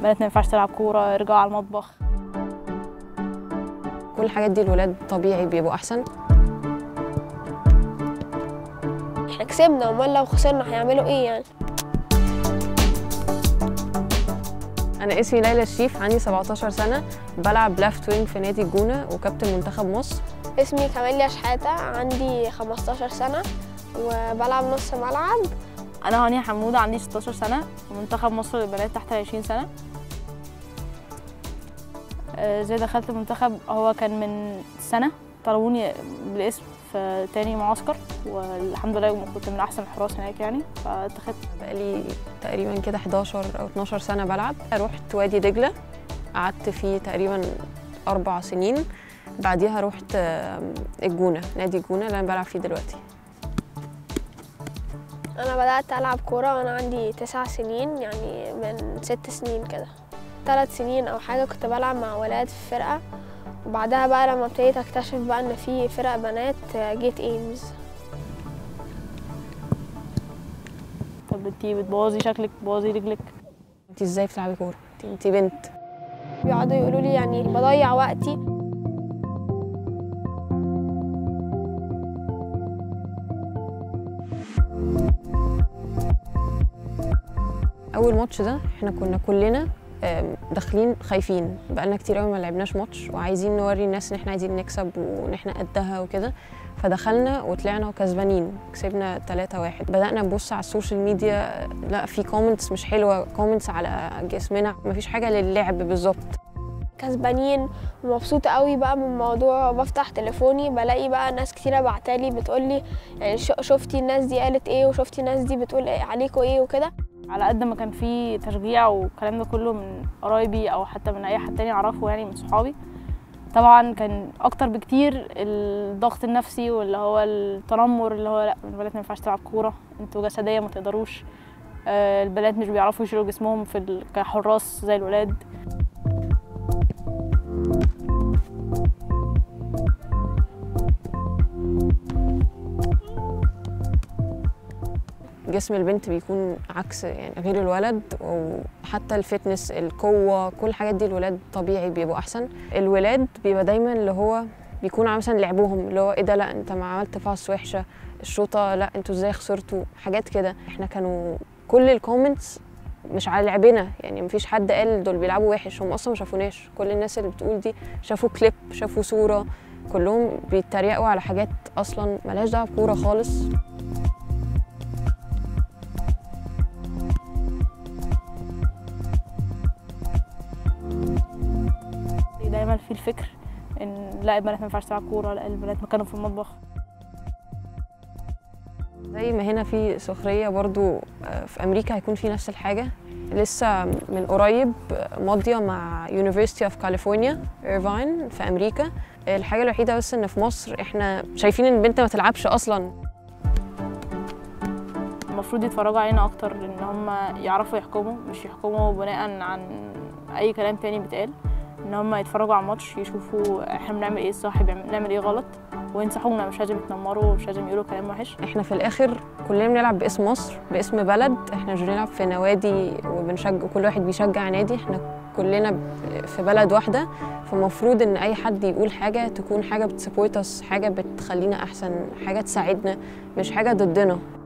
بنات ما ينفعش تلعب كوره ارجعوا على المطبخ كل الحاجات دي الولاد طبيعي بيبقوا احسن احنا كسبنا امال لو خسرنا هيعملوا ايه يعني انا اسمي ليلى الشيف عندي 17 سنه بلعب ليفت وينج في نادي الجونه وكابتن منتخب مصر اسمي كماليا شحاتة عندي 15 سنة وبلعب نص ملعب انا هانية حموده عندي 16 سنه ومنتخب مصر للبنات تحت 20 سنه آه، ازاي دخلت المنتخب هو كان من سنه طلبوني بالاسم في تاني معسكر والحمد لله كنت من احسن الحراس هناك يعني فاتخذت بقالي تقريبا كده 11 او 12 سنه بلعب رحت وادي دجله قعدت فيه تقريبا اربع سنين بعديها رحت آم، الجونه نادي الجونه اللي انا بلعب فيه دلوقتي أنا بدأت ألعب كورة وأنا عندي تسع سنين يعني من ست سنين كده ثلاث سنين أو حاجة كنت بلعب مع ولاد في فرقة وبعدها بقى لما ابتديت أكتشف بقى إن في فرق بنات جيت ايمز طب انتي بتبوظي شكلك بتبوظي رجلك انت ازاي بتلعبي كوره انت- انت بنت بيقعدوا يقولوا لي يعني بضيع وقتي اول ماتش ده احنا كنا كلنا آم، داخلين خايفين بقالنا كتير قوي ما لعبناش ماتش وعايزين نوري الناس ان احنا عايزين نكسب وان احنا قدها وكده فدخلنا وطلعنا وكسبانين كسبنا 3 واحد بدأنا نبص على السوشيال ميديا لا في كومنتس مش حلوة كومنتس على جسمنا مفيش حاجة للعب بالظبط كسبانين ومبسوطة قوي بقى من الموضوع بفتح تليفوني بلاقي بقى ناس كتيرة بعتالي بتقولي يعني ش- شفتي الناس دي قالت ايه وشفتي الناس دي بتقول إيه عليكوا ايه وكده على قد ما كان في تشجيع والكلام ده كله من قرايبي او حتى من اي حد تاني اعرفه يعني من صحابي طبعا كان اكتر بكتير الضغط النفسي واللي هو التنمر اللي هو لا البنات ما ينفعش تلعب كوره انتوا جسديا ما تقدروش آه، البنات مش بيعرفوا يشيلوا جسمهم في ال- كحراس زي الولاد جسم البنت بيكون عكس يعني غير الولد وحتى الفتنس القوة كل الحاجات دي الولاد طبيعي بيبقوا أحسن الولاد بيبقى دايما اللي هو بيكون على مثلا لعبهم اللي هو ايه ده لا انت ما عملت باس وحشة الشوطة لا انتوا ازاي خسرتوا حاجات كده احنا كانوا كل الكومنتس مش على لعبنا يعني مفيش حد قال دول بيلعبوا وحش هم اصلا ما شافوناش كل الناس اللي بتقول دي شافوا كليب شافوا صورة كلهم بيتريقوا على حاجات اصلا ملهاش دعوه بكوره خالص دايما في الفكر ان لا البنات ما ينفعش تلعب كوره لا البنات مكانهم في المطبخ زي ما هنا في سخرية برضو آه، في أمريكا هيكون في نفس الحاجة لسه من قريب آه، ماضية مع University of California Irvine في أمريكا الحاجة الوحيدة بس إن في مصر إحنا شايفين إن البنت ما تلعبش أصلا المفروض يتفرجوا علينا اكتر ان هم يعرفوا يحكموا مش يحكموا بناء عن اي كلام تاني بيتقال ان هم يتفرجوا على الماتش يشوفوا احنا بنعمل ايه صح بنعمل ايه غلط وينصحونا مش لازم يتنمروا مش لازم يقولوا كلام وحش إحنا في الآخر كلنا بنلعب باسم مصر باسم بلد إحنا مش بنلعب في نوادي وبنشجع كل واحد بيشجع نادي إحنا كلنا ب- في بلد واحدة فالمفروض إن أي حد يقول حاجة تكون حاجة بتسبورت حاجة بتخلينا أحسن حاجة تساعدنا مش حاجة ضدنا